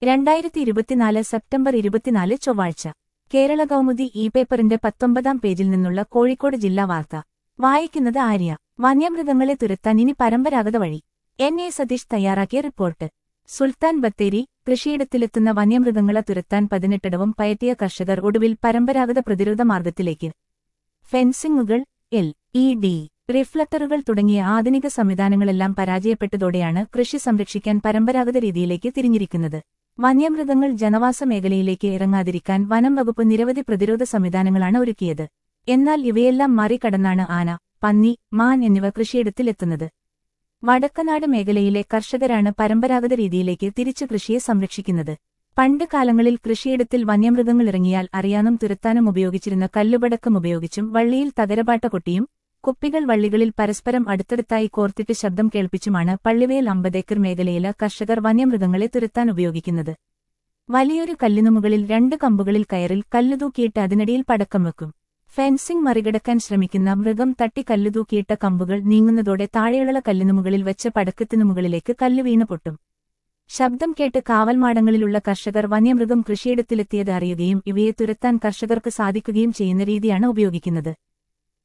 രണ്ടായിരത്തി ഇരുപത്തിനാല് സെപ്റ്റംബർ ഇരുപത്തിനാല് ചൊവ്വാഴ്ച കേരള കൗമുദി ഇ പേപ്പറിന്റെ പത്തൊമ്പതാം പേജിൽ നിന്നുള്ള കോഴിക്കോട് ജില്ലാ വാർത്ത വായിക്കുന്നത് ആര്യ വന്യമൃഗങ്ങളെ തുരത്താൻ ഇനി പരമ്പരാഗത വഴി എൻ എ സതീഷ് തയ്യാറാക്കിയ റിപ്പോർട്ട് സുൽത്താൻ ബത്തേരി കൃഷിയിടത്തിലെത്തുന്ന വന്യമൃഗങ്ങളെ തുരത്താൻ പതിനെട്ടിടവും പയറ്റിയ കർഷകർ ഒടുവിൽ പരമ്പരാഗത പ്രതിരോധ മാർഗത്തിലേക്ക് ഫെൻസിംഗുകൾ എൽ ഇ ഡി റിഫ്ലക്ടറുകൾ തുടങ്ങിയ ആധുനിക സംവിധാനങ്ങളെല്ലാം പരാജയപ്പെട്ടതോടെയാണ് കൃഷി സംരക്ഷിക്കാൻ പരമ്പരാഗത രീതിയിലേക്ക് തിരിഞ്ഞിരിക്കുന്നത് വന്യമൃഗങ്ങൾ ജനവാസ മേഖലയിലേക്ക് ഇറങ്ങാതിരിക്കാൻ വനം വകുപ്പ് നിരവധി പ്രതിരോധ സംവിധാനങ്ങളാണ് ഒരുക്കിയത് എന്നാൽ ഇവയെല്ലാം മറികടന്നാണ് ആന പന്നി മാൻ എന്നിവ കൃഷിയിടത്തിലെത്തുന്നത് വടക്കനാട് മേഖലയിലെ കർഷകരാണ് പരമ്പരാഗത രീതിയിലേക്ക് തിരിച്ചു കൃഷിയെ സംരക്ഷിക്കുന്നത് പണ്ട് കാലങ്ങളിൽ കൃഷിയിടത്തിൽ വന്യമൃഗങ്ങൾ ഇറങ്ങിയാൽ അറിയാനും തുരത്താനും ഉപയോഗിച്ചിരുന്ന കല്ലുപടക്കം ഉപയോഗിച്ചും വള്ളിയിൽ തകരപാട്ട കൊട്ടിയും കുപ്പികൾ വള്ളികളിൽ പരസ്പരം അടുത്തടുത്തായി കോർത്തിട്ട് ശബ്ദം കേൾപ്പിച്ചുമാണ് പള്ളിവേൽ അമ്പതേക്കർ മേഖലയിലെ കർഷകർ വന്യമൃഗങ്ങളെ തുരത്താൻ ഉപയോഗിക്കുന്നത് വലിയൊരു കല്ലിനുമുകളിൽ രണ്ട് കമ്പുകളിൽ കയറിൽ കല്ലുതൂക്കിയിട്ട് അതിനിടയിൽ പടക്കം വെക്കും ഫെൻസിംഗ് മറികടക്കാൻ ശ്രമിക്കുന്ന മൃഗം തട്ടി കല്ലുതൂക്കിയിട്ട കമ്പുകൾ നീങ്ങുന്നതോടെ താഴെയുള്ള കല്ലിനുമുകളിൽ വെച്ച പടക്കത്തിനു മുകളിലേക്ക് കല്ല് വീണ് പൊട്ടും ശബ്ദം കേട്ട് കാവൽമാടങ്ങളിലുള്ള കർഷകർ വന്യമൃഗം കൃഷിയിടത്തിലെത്തിയത് അറിയുകയും ഇവയെ തുരത്താൻ കർഷകർക്ക് സാധിക്കുകയും ചെയ്യുന്ന രീതിയാണ് ഉപയോഗിക്കുന്നത്